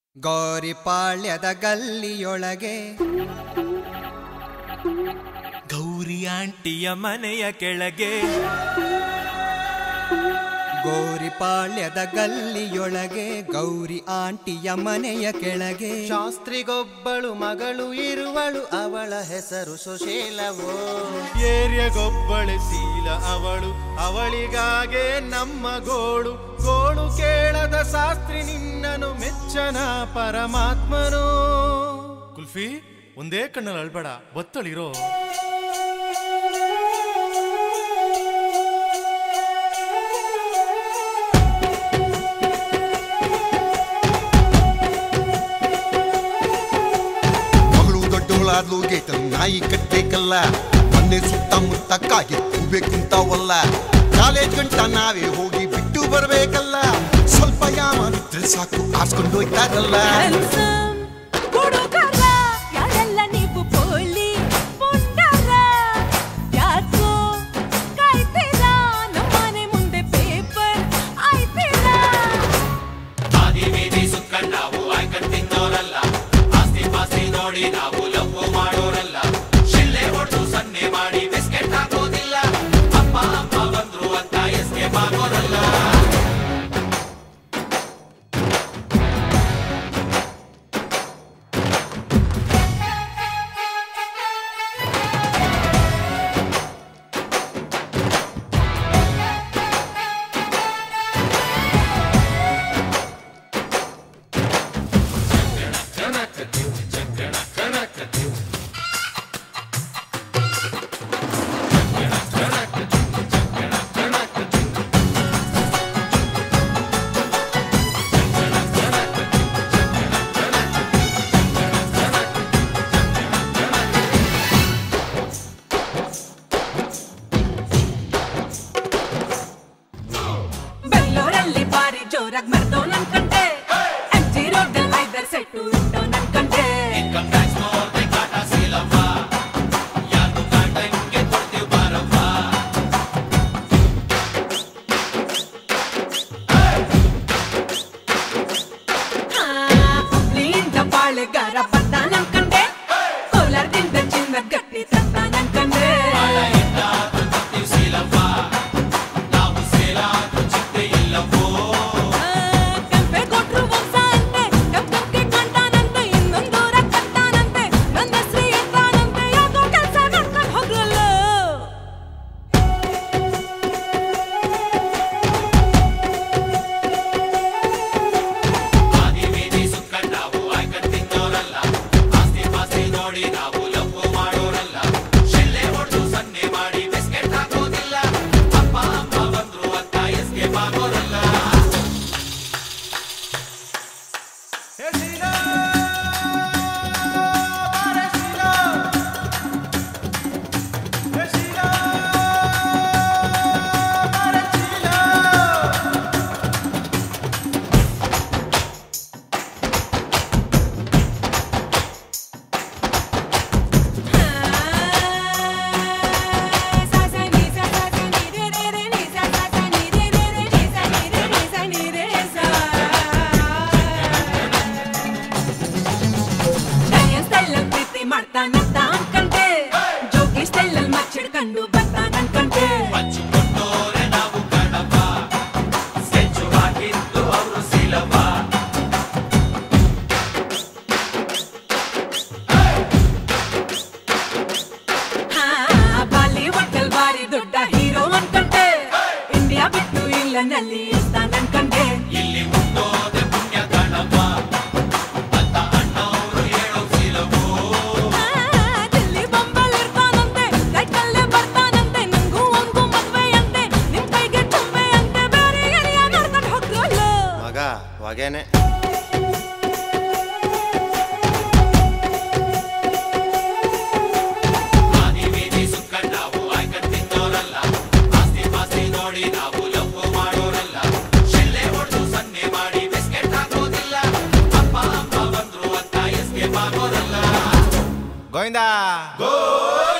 ಗೋರಿಪಾಳ್ಯದ ಗಲ್ಲಿಯೊಳಗೆ ಗೌರಿ ಆಂಟಿಯ ಮನೆಯ ಕೆಳಗೆ ಗೋರಿಪಾಳ್ಯದ ಗಲ್ಲಿಯೊಳಗೆ ಗೌರಿ ಆಂಟಿಯ ಮನೆಯ ಕೆಳಗೆ ಶಾಸ್ತ್ರಿಗೊಬ್ಬಳು ಮಗಳು ಇರುವಳು ಅವಳ ಹೆಸರು ಸುಶೀಲವೋ ಏರ್ಯಗೊಬ್ಬಳೆ ಶೀಲ ಅವಳು ಅವಳಿಗಾಗೆ ನಮ್ಮ ಗೋಳು ಗೋಳು ಕೇಳದ ಶಾಸ್ತ್ರಿ ನಿನ್ನನು ಮೆಚ್ಚನ ಪರಮಾತ್ಮನು ಕುಲ್ಫಿ ಒಂದೇ ಕಣ್ಣಲ್ಲಿ ಅಳ್ಬೇಡ ಬತ್ತಳಿರೋ ಮಗಳು ದೊಡ್ಡವಳಾದ್ಲು ಗೇಟಲ್ ನಾಯಿ ಕಟ್ಬೇಕಲ್ಲ ಮೊನ್ನೆ ಸುತ್ತಮುತ್ತ ಕಾಗೆ ಹೋಗ್ಬೇಕಂತಾವಲ್ಲ ಕಾಲೇಜ್ ಗಂಟ ನಾವೇ ಹೋಗಿ ಬಿಟ್ಟು ಬರ್ಬೇಕಲ್ಲ ಸ್ವಲ್ಪ ಯಾವನಿದ್ರೆ ಸಾಕು ಆಸ್ಕೊಂಡು ಹೋಯ್ತಾರಲ್ಲ Handsome ಹುಡುಗರ ಯಾರೆಲ್ಲ ನೀವು ಪೋಲಿ ಪುಂಡರ ಯಾಕೋ ಕಾಯ್ತೀರಾ ನಮ್ಮನೆ ಮುಂದೆ ಪೇಪರ್ ಆಯ್ತೀರಾ ಬೆಂಗಳೂರಲ್ಲಿ ಬಾರಿ ಜೋರಾಗಿ ಮರ್ದೋ ನನ್ ಕಂಡೆ ಎಂ ಜಿ ರೋಡ್ ಐದರ್ ಸೆಟ್ಟು ಇಟ್ಟೋ ನನ್ ಕಂಡೆ ಹುಬ್ಳಿಯಿಂದ ಬಾಳೆಗಾರ ಬಂದ ನನ್ ಕಂಡೆ ಕೋಲಾರದಿಂದ ಚಿನ್ನದ ಗಟ್ಟಿ ತಂದ ನನ್ ಕಂಡೆ ಕೆಂಪೆ ಕೊಟ್ರು ವಂಶ ಅಂತೆ ಕೆಂಪಕ್ಕೆ ಕಂಡಾನಂತೆ ಇನ್ನೊಂದೂರ ಕಟ್ಟಾನಂತೆ ನನ್ನ ಹೆಸ್ರು ಎತ್ತಾನಂತೆ ಯಾಕೋ ಕೆಲ್ಸ ನೋಡ್ಕೊಂಡು ಹೋಗ್ರಲ್ಲ ಮಾಡ್ತಾನಂತ ಅನ್ಕಂಡೆ ಜೋಗಿ ಸ್ಟೈಲಲ್ಲಿ ಮಚ್ಚಿಡ್ಕೊಂಡು ಬರ್ತಾನ ಅನ್ಕಂಡೆ ಬಾಲಿವುಡ್ ಅಲ್ಲಿ ಬಾರಿ ದೊಡ್ಡ ಹೀರೋ ಅನ್ಕಂಡೆ ಇಂಡಿಯಾ ಬಿಟ್ಟು ಇಲ್ಲನಲ್ಲಿ ಇರ್ತಾನ ಅನ್ಕಂಡೆ ದಿಲ್ಲಿ ಬೊಂಬಲ್ ಇರ್ತಾನಂತೆ ಕೈಕಲ್ಲೇ ಬರ್ತಾನಂತೆ ನಂಗೂ ಅವನ್ಗೂ ಮದ್ವೆ ಅಂತೆ ನಿಮ್ ಕೈಗೆ ತುಂಬೆ ಅಂತೆ ಬೇರೆ ಎಳೆಯ ನೋಡ್ಕೊಂಡು ಹೋಗ್ರಲ್ಲ ಮಗ ಹೊಗೆನೆ ಗೋವಿಂದ